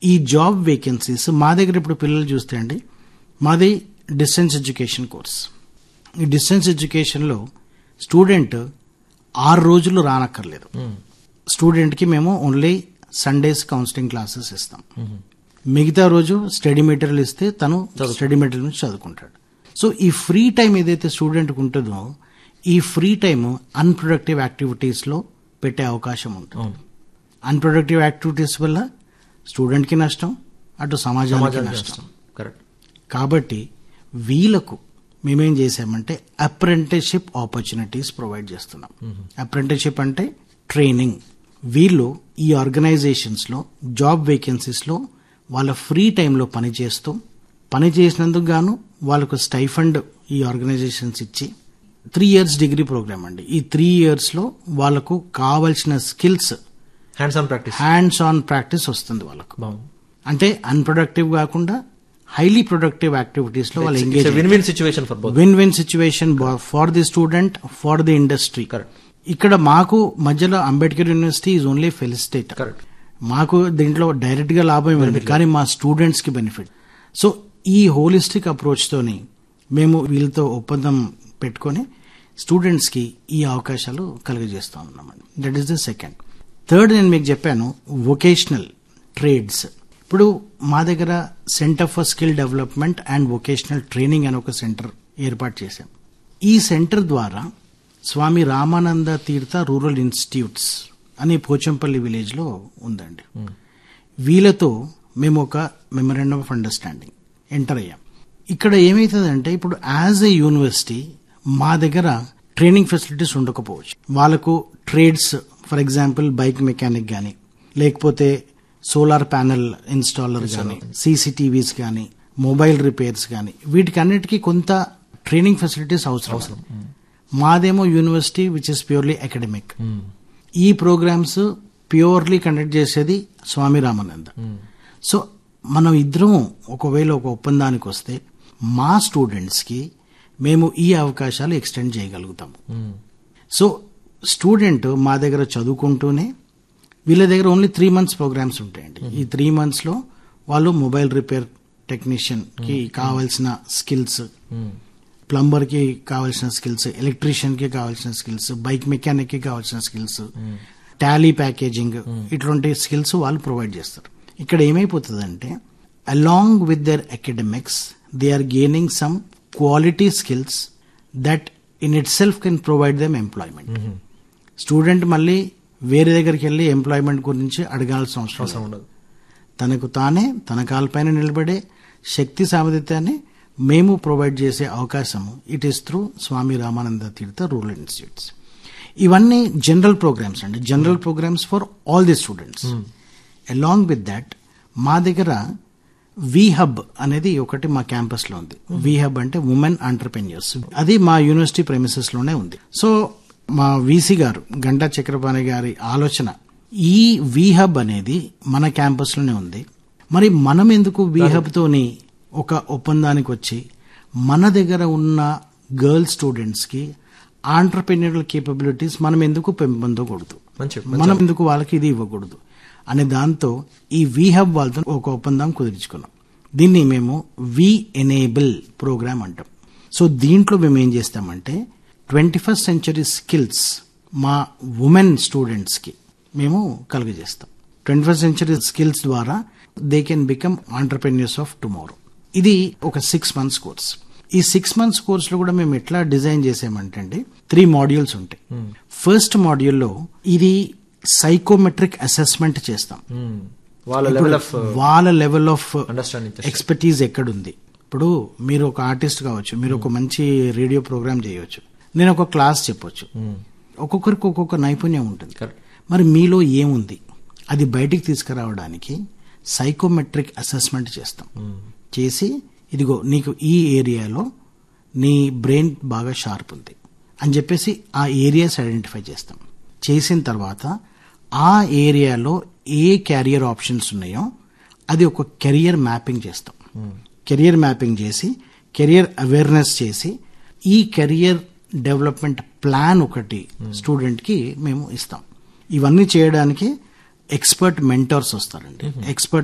ఈ job vacancies మా దగ్గర ఇప్పుడు పిల్లలు చూస్తే అండి మాది డిస్టెన్స్ ఎడ్యుకేషన్ కోర్స్ ఈ డిస్టెన్స్ ఎడ్యుకేషన్లో స్టూడెంట్ ఆరు రోజులు రానక్కర్లేదు స్టూడెంట్కి మేము ఓన్లీ సండేస్ కౌన్సిలింగ్ క్లాసెస్ ఇస్తాం మిగతా రోజు స్టడీ మెటీరియల్ ఇస్తే తను స్టడీ మెటీరియల్ నుంచి చదువుకుంటాడు సో ఈ ఫ్రీ టైం ఏదైతే స్టూడెంట్కి ఉంటుందో ఈ ఫ్రీ టైం అన్ప్రొడక్టివ్ యాక్టివిటీస్లో పెట్టే అవకాశం ఉంటుంది అవును అన్ప్రొడక్టివ్ యాక్టివిటీస్ వల్ల స్టూడెంట్కి నష్టం అటు సమాజానికి సమాజానికి నష్టం నష్టం కరెక్ట్ కాబట్టి వీళ్ళకు మేమేం చేసామంటే అప్రెంటిస్షిప్ ఆపర్చునిటీస్ ప్రొవైడ్ చేస్తున్నాం అప్రెంటిస్షిప్ అంటే ట్రైనింగ్ వీళ్ళు ఈ ఆర్గనైజేషన్స్లో జాబ్ వేకెన్సీస్లో వాళ్ళ ఫ్రీ టైంలో పనిచేస్తూ పని చేసినందుకు గాను వాళ్ళకు స్టైఫండ్ ఈ ఆర్గనైజేషన్స్ ఇచ్చి త్రీ ఇయర్స్ డిగ్రీ ప్రోగ్రామ్ అండి ఈ త్రీ ఇయర్స్లో వాళ్ళకు కావలసిన skills hands on practice hands on practice వస్తుంది వాళ్ళకు బాగుంది అంటే అన్ప్రొడక్టివ్ కాకుండా హైలీ ప్రొడక్టివ్ యాక్టివిటీస్ లో వాళ్ళు engage win win situation for both win win situation for the student for the industry correct ఇక్కడ మాకు మధ్యలో Ambedkar university is only felicitate correct మాకు దీంట్లో డైరెక్ట్ గా లాభం ఇవ్వండి కానీ మా స్టూడెంట్స్ కి బెనిఫిట్ సో ఈ హోలిస్టిక్ అప్రోచ్ తోని మేము వీళ్ళతో ఒప్పందం పెట్టుకొని స్టూడెంట్స్ కి ఈ అవకాశాలు కలుగజేస్తా ఉన్నామండి that is the second third నేను మీకు చెప్పాను వొకేషనల్ ట్రేడ్స్ ఇప్పుడు మా దగ్గర centre for skill development and vocational training అని ఒక సెంటర్ ఏర్పాటు చేశాం ఈ సెంటర్ ద్వారా స్వామి రామానంద తీర్థ రూరల్ ఇన్స్టిట్యూట్స్ అనే పోచంపల్లి విలేజ్ లో ఉందండి వీళ్ళతో మేము ఒక మెమరాండమ్ ఆఫ్ అండర్స్టాండింగ్ ఎంటర్ అయ్యాం ఇక్కడ ఏమవుతుందంటే ఇప్పుడు యాజ్ ఎ యూనివర్సిటీ మా దగ్గర ట్రైనింగ్ ఫెసిలిటీస్ ఉండకపోవచ్చు వాళ్ళకు trades for example bike mechanic కానీ లేకపోతే సోలార్ ప్యానెల్ ఇన్స్టాలర్ కానీ సీసీటీవీస్ కానీ మొబైల్ రిపేర్స్ కానీ వీటికన్నిటికీ కొంత ట్రైనింగ్ ఫెసిలిటీస్ అవసరం మాదేమో university which is purely academic ఈ ప్రోగ్రామ్స్ ప్యూర్లీ కండక్ట్ చేసేది స్వామి రామానంద సో మనం ఇద్దరం ఒకవేళ ఒక ఒప్పందానికి వస్తే మా స్టూడెంట్స్కి మేము ఈ అవకాశాలు ఎక్స్టెండ్ చేయగలుగుతాము సో స్టూడెంట్ మా దగ్గర చదువుకుంటూనే వీళ్ళ దగ్గర ఓన్లీ త్రీ మంత్స్ ప్రోగ్రామ్స్ ఉంటాయండి ఈ త్రీ మంత్స్లో వాళ్ళు మొబైల్ రిపేర్ టెక్నీషియన్ కి కావాల్సిన స్కిల్స్ ప్లంబర్ కి కావాల్సిన స్కిల్స్ ఎలక్ట్రీషియన్ కి కావాల్సిన స్కిల్స్ బైక్ మెకానిక్ కి కావాల్సిన స్కిల్స్ టాలీ ప్యాకేజింగ్ ఇటువంటి స్కిల్స్ వాళ్ళు ప్రొవైడ్ చేస్తారు ఇక్కడ ఏమైపోతుందంటే along with their academics they are gaining some quality skills that in itself can provide them employment student మళ్ళీ వేరే దగ్గరికి వెళ్ళి ఎంప్లాయ్మెంట్ గురించి అడగాల్సిన అవసరం అవసరం లేదు. ఉండదు తనకు తానే తన కాలపైన నిలబడే శక్తి సామర్థ్యాన్ని మేము ప్రొవైడ్ చేసే అవకాశం it is through Swami Ramananda Tirtha rural institutes ఇవన్నీ జనరల్ ప్రోగ్రామ్స్ అండి general programmes for all the students along with that మా దగ్గర వి హబ్ అనేది ఒకటి మా క్యాంపస్ లో ఉంది వి హబ్ అంటే ఉమెన్ ఆంటర్ప్రెన్యూర్స్ అది మా యూనివర్సిటీ ప్రెమిసెస్ లోనే ఉంది సో మా వీసీ గారు గంటా చక్రపాణి గారి ఆలోచన ఈ వి హబ్ అనేది మన క్యాంపస్ లోనే ఉంది మరి మనం ఎందుకు వి హబ్ తోని ఒక ఒప్పందానికి వచ్చి మన దగ్గర ఉన్న గర్ల్ స్టూడెంట్స్ కి ఆంటర్ప్రెన్యూరల్ కేపబిలిటీస్ మనం ఎందుకు పెంపొందకూడదు మంచి మనం ఎందుకు వాళ్ళకి ఇది ఇవ్వకూడదు అనే దాంతో ఈ వి హబ్ వాళ్ళతో ఒక ఒప్పందం కుదుర్చుకున్నాం దీన్ని మేము వి ఎనేబుల్ ప్రోగ్రామ్ అంటాం సో దీంట్లో మేము ఏం చేస్తామంటే ట్వంటీ ఫస్ట్ సెంచరీ స్కిల్స్ మా ఉమెన్ స్టూడెంట్స్కి మేము కలుగజేస్తాం ట్వంటీ ఫస్ట్ సెంచరీ స్కిల్స్ ద్వారా they can become entrepreneurs of tomorrow ఇది ఒక సిక్స్ మంత్స్ కోర్స్ ఈ సిక్స్ మంత్స్ కోర్స్ లో కూడా మేము ఎట్లా డిజైన్ చేసామంటే అండి త్రీ మాడ్యూల్స్ ఉంటాయి ఫస్ట్ మాడ్యూల్లో ఇది సైకోమెట్రిక్ అసెస్మెంట్ చేస్తాం వాళ్ళ లెవెల్ ఆఫ్ వాళ్ళ లెవెల్ ఆఫ్ అండర్స్టాండింగ్ ఎక్స్పర్టీజ్ ఎక్కడుంది ఇప్పుడు మీరు ఒక ఆర్టిస్ట్ కావచ్చు మీరు ఒక మంచి రేడియో ప్రోగ్రామ్ చేయవచ్చు నేను ఒక క్లాస్ చెప్పొచ్చు ఒక్కొక్కరికి ఒక్కొక్క నైపుణ్యం ఉంటుంది కరెక్ట్ మరి మీలో ఏముంది అది బయటికి తీసుకురావడానికి సైకోమెట్రిక్ అసెస్మెంట్ చేస్తాం చేసి ఇదిగో నీకు ఈ ఏరియాలో నీ బ్రెయిన్ బాగా షార్ప్ ఉంది అని చెప్పేసి ఆ ఏరియాస్ ఐడెంటిఫై చేస్తాం చేసిన తర్వాత ఆ ఏరియాలో ఏ క్యారియర్ ఆప్షన్స్ ఉన్నాయో అది ఒక కెరియర్ మ్యాపింగ్ చేస్తాం కెరియర్ మ్యాపింగ్ చేసి కెరియర్ అవేర్నెస్ చేసి ఈ కెరియర్ డెవలప్మెంట్ ప్లాన్ ఒకటి స్టూడెంట్కి మేము ఇస్తాం ఇవన్నీ చేయడానికి ఎక్స్పర్ట్ మెంటర్స్ వస్తారండి ఎక్స్పర్ట్